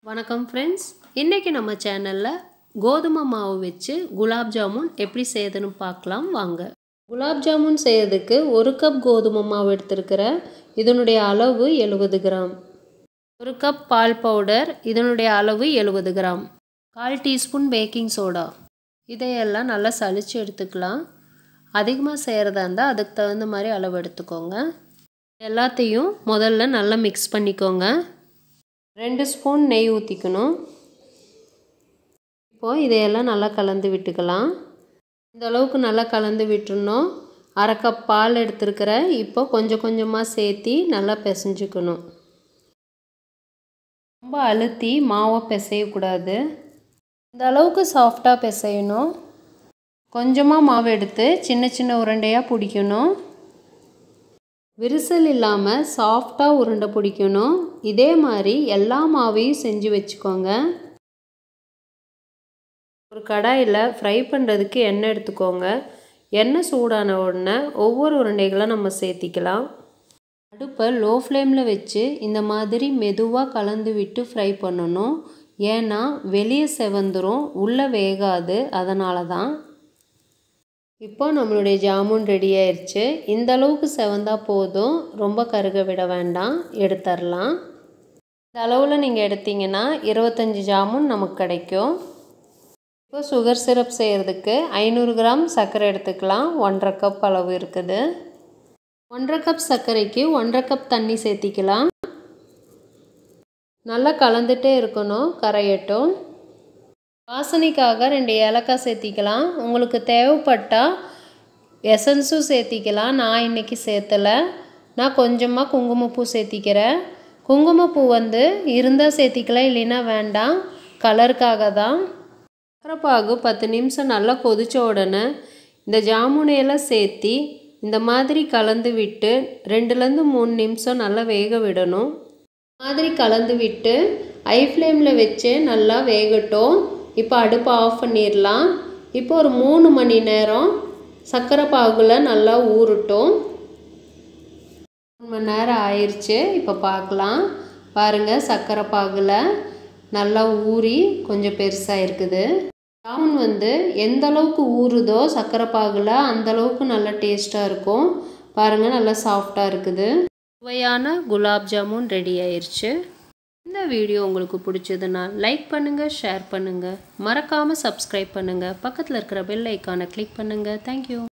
வணக்கம் ஃப்ரெண்ட்ஸ் இன்றைக்கி நம்ம சேனலில் கோதுமை மாவு வச்சு குலாப் ஜாமுன் எப்படி செய்யுதுன்னு பார்க்கலாம் வாங்க குலாப் ஜாமுன் செய்யறதுக்கு ஒரு கப் கோதுமை மாவு எடுத்திருக்கிறேன் இதனுடைய அளவு எழுபது கிராம் ஒரு கப் பால் பவுடர் இதனுடைய அளவு எழுபது கிராம் கால் டீஸ்பூன் பேக்கிங் சோடா இதையெல்லாம் நல்லா சலிச்சு எடுத்துக்கலாம் அதிகமாக செய்கிறதா இருந்தால் அதுக்கு தகுந்த மாதிரி அளவு எடுத்துக்கோங்க எல்லாத்தையும் முதல்ல நல்லா மிக்ஸ் பண்ணிக்கோங்க ரெண்டு ஸ்பூன் நெய் ஊற்றிக்கணும் இப்போது இதையெல்லாம் நல்லா கலந்து விட்டுக்கலாம் இந்த அளவுக்கு நல்லா கலந்து விட்டுருணும் அரை கப் பால் எடுத்துருக்கிறேன் இப்போ கொஞ்சம் கொஞ்சமாக சேர்த்தி நல்லா பிசைஞ்சுக்கணும் ரொம்ப அழுத்தி மாவை பிசையக்கூடாது இந்த அளவுக்கு சாஃப்டாக பிசையணும் கொஞ்சமாக மாவு எடுத்து சின்ன சின்ன உருண்டையாக பிடிக்கணும் விரிசல் இல்லாமல் சாஃப்டாக உருண்டை பிடிக்கணும் இதே மாதிரி எல்லா மாவையும் செஞ்சு வச்சுக்கோங்க ஒரு கடாயில் ஃப்ரை பண்ணுறதுக்கு எண்ணெய் எடுத்துக்கோங்க எண்ணெய் சூடான உடனே ஒவ்வொரு உருண்டைகளாக நம்ம சேர்த்திக்கலாம் அடுப்பை லோ ஃப்ளேமில் வச்சு இந்த மாதிரி மெதுவாக கலந்து விட்டு ஃப்ரை பண்ணணும் ஏன்னா வெளியே செவந்துரும் உள்ளே வேகாது அதனால தான் இப்போ நம்மளுடைய ஜாமுன் ரெடி ஆயிடுச்சு இந்த அளவுக்கு செவந்தா போதும் ரொம்ப கருக விட வேண்டாம் எடுத்துடலாம் இந்த அளவில் நீங்கள் எடுத்தீங்கன்னா இருபத்தஞ்சி ஜாமுன் நமக்கு கிடைக்கும் இப்போ சுகர் சிரப் செய்கிறதுக்கு ஐநூறு கிராம் சர்க்கரை எடுத்துக்கலாம் ஒன்றரை கப் அளவு இருக்குது ஒன்றரை கப் சர்க்கரைக்கு ஒன்றரை கப் தண்ணி சேர்த்திக்கலாம் நல்லா கலந்துட்டே இருக்கணும் கரையட்டும் வாசனைக்காக ரெண்டு ஏலக்காய் சேர்த்திக்கலாம் உங்களுக்கு தேவைப்பட்டால் எசன்ஸும் சேர்த்திக்கலாம் நான் இன்றைக்கி சேர்த்தலை நான் கொஞ்சமாக குங்குமப்பூ சேர்த்திக்கிறேன் குங்குமப்பூ வந்து இருந்தால் சேர்த்திக்கலாம் இல்லைன்னா வேண்டாம் கலருக்காக தான் சக்கரைப்பாகு பத்து நிமிஷம் நல்லா கொதித்த உடனே இந்த ஜாமுனையெல்லாம் சேர்த்தி இந்த மாதிரி கலந்து விட்டு ரெண்டுலேருந்து மூணு நிமிஷம் நல்லா வேக விடணும் மாதிரி கலந்து விட்டு ஐ ஃப்ளேமில் வச்சு நல்லா வேகட்டும் இப்போ அடுப்பை ஆஃப் பண்ணிடலாம் இப்போ ஒரு மூணு மணி நேரம் சர்க்கரை பாகுல நல்லா ஊறட்டும் மூணு மணி நேரம் ஆயிடுச்சு இப்போ பார்க்கலாம் பாருங்கள் சர்க்கரை பாகுல நல்லா ஊறி கொஞ்சம் பெருசாக இருக்குது ஜாமுன் வந்து எந்த அளவுக்கு ஊறுதோ சர்க்கரை பாகுல அந்த அளவுக்கு நல்லா டேஸ்ட்டாக இருக்கும் பாருங்கள் நல்லா சாஃப்டாக இருக்குது சுவையான குலாப் ஜாமுன் ரெடி ஆயிடுச்சு இந்த வீடியோ உங்களுக்கு பிடிச்சதுன்னா லைக் பண்ணுங்கள் ஷேர் பண்ணுங்கள் மறக்காமல் சப்ஸ்கிரைப் பண்ணுங்கள் பக்கத்தில் இருக்கிற பெல் ஐக்கானை கிளிக் பண்ணுங்கள் தேங்க்யூ